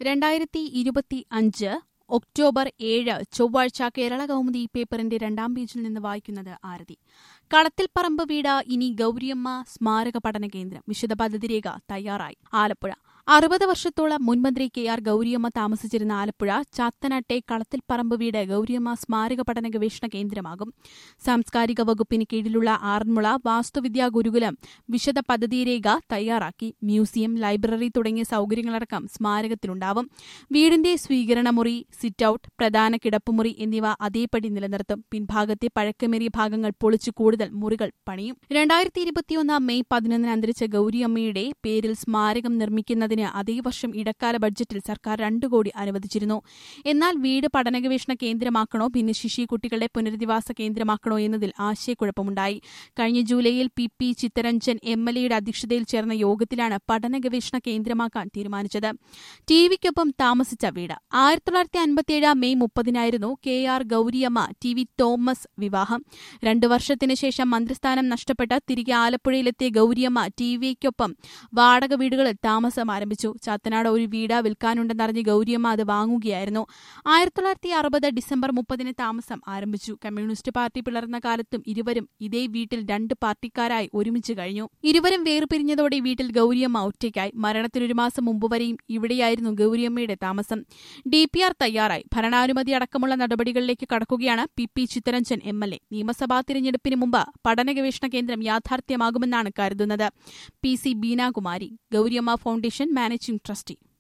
രണ്ടായിരത്തി ഇരുപത്തി അഞ്ച് ഒക്ടോബർ ഏഴ് ചൊവ്വാഴ്ച കേരള കൗമുദി പേപ്പറിന്റെ രണ്ടാം പേജിൽ നിന്ന് വായിക്കുന്നത് ആരതി കളത്തിൽപ്പറമ്പ് വീട് ഇനി ഗൌരിയമ്മ സ്മാരക പഠന കേന്ദ്രം വിശദ പദ്ധതി രേഖ തയ്യാറായി ആലപ്പുഴ അറുപത് വർഷത്തോളം മുൻമന്ത്രി കെ ആർ ഗൌരിയമ്മ താമസിച്ചിരുന്ന ആലപ്പുഴ ചാത്തനാട്ടെ കളത്തിൽപ്പറമ്പ് വീട് ഗൌരിയമ്മ സ്മാരക പഠന ഗവേഷണ കേന്ദ്രമാകും സാംസ്കാരിക വകുപ്പിന് കീഴിലുള്ള ആറന്മുള വാസ്തുവിദ്യാ ഗുരുകുലം വിശദ പദ്ധതി രേഖ തയ്യാറാക്കി മ്യൂസിയം ലൈബ്രറി തുടങ്ങിയ സൌകര്യങ്ങളടക്കം സ്മാരകത്തിലുണ്ടാവും വീടിന്റെ സ്വീകരണമുറി സിറ്റൌട്ട് പ്രധാന കിടപ്പുമുറി എന്നിവ അതേപടി നിലനിർത്തും പിൻഭാഗത്തെ പഴക്കമേറിയ ഭാഗങ്ങൾ പൊളിച്ചു കൂടുതൽ മുറികൾ പണിയും രണ്ടായിരത്തി ഇരുപത്തിയൊന്ന് മെയ് പതിനൊന്നിന് അന്തരിച്ച ഗൌരിയമ്മയുടെ പേരിൽ സ്മാരകം നിർമ്മിക്കുന്നതിന് അതേ വർഷം ഇടക്കാല ബഡ്ജറ്റിൽ സർക്കാർ രണ്ടു കോടി അനുവദിച്ചിരുന്നു എന്നാൽ വീട് പഠന ഗവേഷണ കേന്ദ്രമാക്കണോ ഭിന്നശേഷി കുട്ടികളുടെ പുനരധിവാസ കേന്ദ്രമാക്കണോ എന്നതിൽ ആശയക്കുഴപ്പമുണ്ടായി കഴിഞ്ഞ ജൂലൈയിൽ P P Chitharanjan M L എയുടെ അധ്യക്ഷതയിൽ ചേർന്ന യോഗത്തിലാണ് പഠന ഗവേഷണ കേന്ദ്രമാക്കാൻ തീരുമാനിച്ചത് ടി വിക്കൊപ്പം താമസിച്ച വീട് ആയിരത്തി തൊള്ളായിരത്തി അൻപത്തിയേഴ് മെയ് മുപ്പതിനായിരുന്നു K R Gouriamma T V Thomas വിവാഹം രണ്ടു വർഷത്തിന് ശേഷം മന്ത്രിസ്ഥാനം നഷ്ടപ്പെട്ട് തിരികെ ആലപ്പുഴയിലെത്തിയ ഗൌരിയമ്മ ടി വിക്കൊപ്പം വാടക വീടുകളിൽ താമസം ആരംഭിച്ചു ചാത്തനാട് ഒരു വീട് വിൽക്കാനുണ്ടെന്നറിഞ്ഞ് ഗൌരിയമ്മ അത് വാങ്ങുകയായിരുന്നു ആയിരത്തി തൊള്ളായിരത്തി അറുപത് ഡിസംബർ മുപ്പതിന് താമസം ആരംഭിച്ചു കമ്മ്യൂണിസ്റ്റ് പാർട്ടി പിളർന്ന കാലത്തും ഇരുവരും ഇതേ വീട്ടിൽ രണ്ട് പാർട്ടിക്കാരായി ഒരുമിച്ച് കഴിഞ്ഞു ഇരുവരും വേർപിരിഞ്ഞതോടെ വീട്ടിൽ ഗൌരിയമ്മ ഒറ്റയ്ക്കായി മരണത്തിനൊരു മാസം മുമ്പ് വരെയും ഇവിടെയായിരുന്നു ഗൌരിയമ്മയുടെ താമസം ഡി പി ആർ തയ്യാറായി ഭരണാനുമതി അടക്കമുള്ള നടപടികളിലേക്ക് കടക്കുകയാണ് P P Chitharanjan M L A നിയമസഭാ തിരഞ്ഞെടുപ്പിന് മുമ്പ് പഠന ഗവേഷണ കേന്ദ്രം യാഥാർത്ഥ്യമാകുമെന്നാണ് കരുതുന്നത് P C Beenakumari Gouriamma foundation managing trustee